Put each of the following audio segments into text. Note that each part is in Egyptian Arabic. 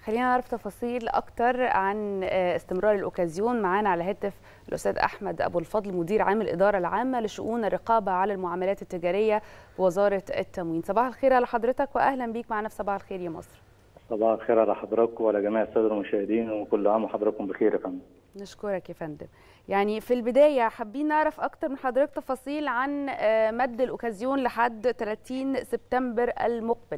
خلينا نعرف تفاصيل اكتر عن استمرار الاوكازيون معانا على هاتف الاستاذ احمد ابو الفضل مدير عام الاداره العامه لشؤون الرقابه على المعاملات التجاريه بوزاره التموين صباح الخير على حضرتك واهلا بيك معنا في صباح الخير يا مصر صباح الخير على حضراتكم وعلى جميع الساده المشاهدين وكل عام وحضراتكم بخير يا فندم نشكرك يا فندم يعني في البدايه حابين نعرف اكتر من حضرتك تفاصيل عن مد الاوكازيون لحد 30 سبتمبر المقبل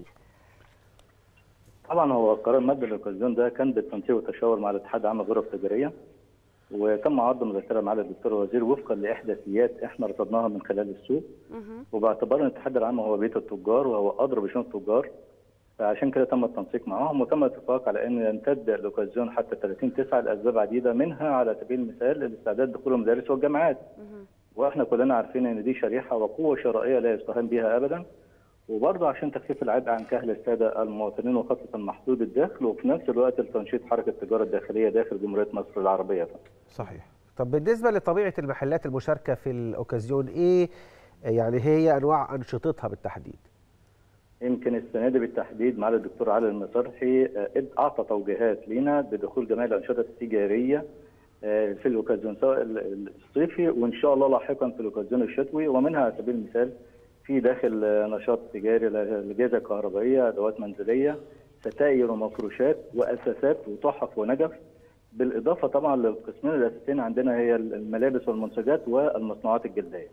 طبعا هو قرار مد الاوكازيون ده كان بالتنسيق والتشاور مع الاتحاد العام للغرف التجاريه وتم عرض مذكره مع الدكتور الوزير وفقا لاحداثيات احنا رصدناها من خلال السوق وباعتبار ان الاتحاد العام هو بيت التجار وهو ادرى بشؤون التجار فعشان كده تم التنسيق معاهم وتم الاتفاق على ان يمتد الاوكازيون حتى 30 9 لاسباب عديده منها على سبيل المثال الاستعداد دخول المدارس والجامعات واحنا كلنا عارفين ان دي شريحه وقوه شرائيه لا يستهان بها ابدا وبرضه عشان تخفيف العبء عن كاهل الساده المواطنين وخاصه محدود الدخل وفي نفس الوقت لتنشيط حركه التجاره الداخليه داخل جمهوريه مصر العربيه. صحيح. طب بالنسبه لطبيعه المحلات المشاركه في الاوكازيون ايه يعني هي انواع انشطتها بالتحديد؟ يمكن السنه دي بالتحديد معالي الدكتور علي المصرحي اعطى توجيهات لينا بدخول جميع الانشطه التجاريه في الاوكازيون سواء الصيفي وان شاء الله لاحقا في الاوكازيون الشتوي ومنها على سبيل المثال في داخل نشاط تجاري لجهازة كهربائية أدوات منزلية ستائر ومفروشات وأساسات وتحف ونجف بالإضافة طبعا للقسمين الأساسيين عندنا هي الملابس والمنتجات والمصنوعات الجلدية.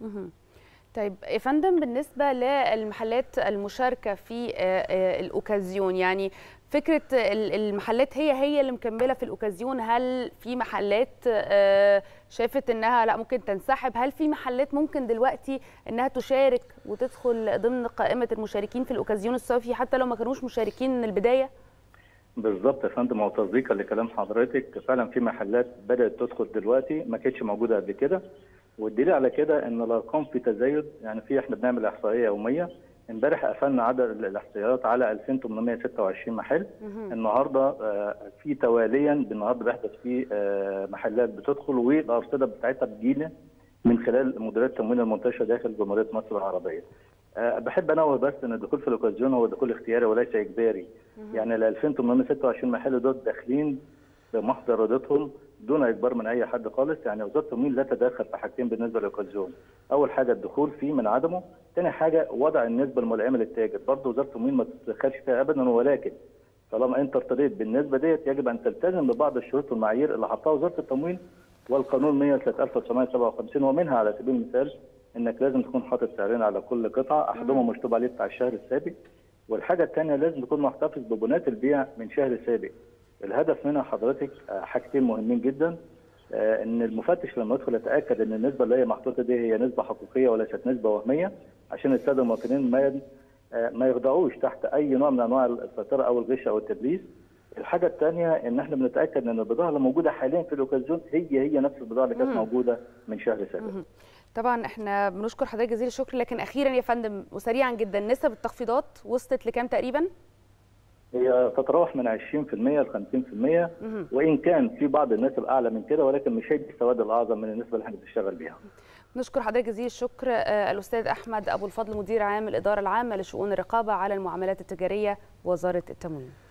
طيب يا فندم بالنسبة للمحلات المشاركة في الأوكازيون يعني فكرة المحلات هي هي اللي مكملة في الأوكازيون هل في محلات شافت انها لا ممكن تنسحب هل في محلات ممكن دلوقتي انها تشارك وتدخل ضمن قائمة المشاركين في الأوكازيون الصيفي حتى لو ما كانوش مشاركين من البداية؟ بالظبط يا فندم وتصديقا لكلام حضرتك فعلا في محلات بدأت تدخل دلوقتي ما كانتش موجودة قبل كده والدليل على كده ان الارقام في تزايد يعني في احنا بنعمل احصائيه يوميه امبارح قفلنا عدد الاحصائيات على 2826 محل النهارده في تواليا بالنهارده بيحدث في محلات بتدخل والارصده بتاعتها بتجينا من خلال مديريات التموين المنتشره داخل جمهوريه مصر العربيه. بحب انوه بس ان الدخول في الاوكازيون هو دخول اختياري وليس اجباري. يعني ال 2826 محل دول داخلين بمحضر رضيتهم دون اجبار من اي حد خالص يعني وزاره التموين لا تتدخل في حاجتين بالنسبه للاوكازيون اول حاجه الدخول فيه من عدمه ثاني حاجه وضع النسبه الملائمه للتاجر برضه وزاره التموين ما تتدخلش فيها ابدا ولكن طالما انت ارتضيت بالنسبه ديت يجب ان تلتزم ببعض الشروط والمعايير اللي حطها وزاره التموين والقانون 100 1957 ومنها على سبيل المثال انك لازم تكون حاطط سعرين على كل قطعه احدهما مشطوب عليه بتاع الشهر السابق والحاجه الثانيه لازم تكون محتفظ ببنات البيع من شهر سابق الهدف منها حضرتك حاجتين مهمين جدا ان المفتش لما يدخل يتاكد ان النسبه اللي هي محطوطه دي هي نسبه حقيقيه وليست نسبه وهميه عشان الساده المواطنين ما ما يخضعوش تحت اي نوع من انواع السيطره او الغش او التدليس. الحاجه الثانيه ان احنا بنتاكد ان البضاعه اللي موجوده حاليا في الاوكازيون هي هي نفس البضاعه اللي كانت موجوده من شهر سابق. طبعا احنا بنشكر حضرتك جزيل الشكر لكن اخيرا يا فندم وسريعا جدا نسب التخفيضات وصلت لكام تقريبا؟ هي تتراوح من 20% ل 50% وان كان في بعض النسب اعلى من كده ولكن مش هي السواد الاعظم من النسبه اللي احنا بنشتغل بيها. نشكر حضرتك جزيل الشكر الاستاذ احمد ابو الفضل مدير عام الاداره العامه لشؤون الرقابه على المعاملات التجاريه بوزاره التموين.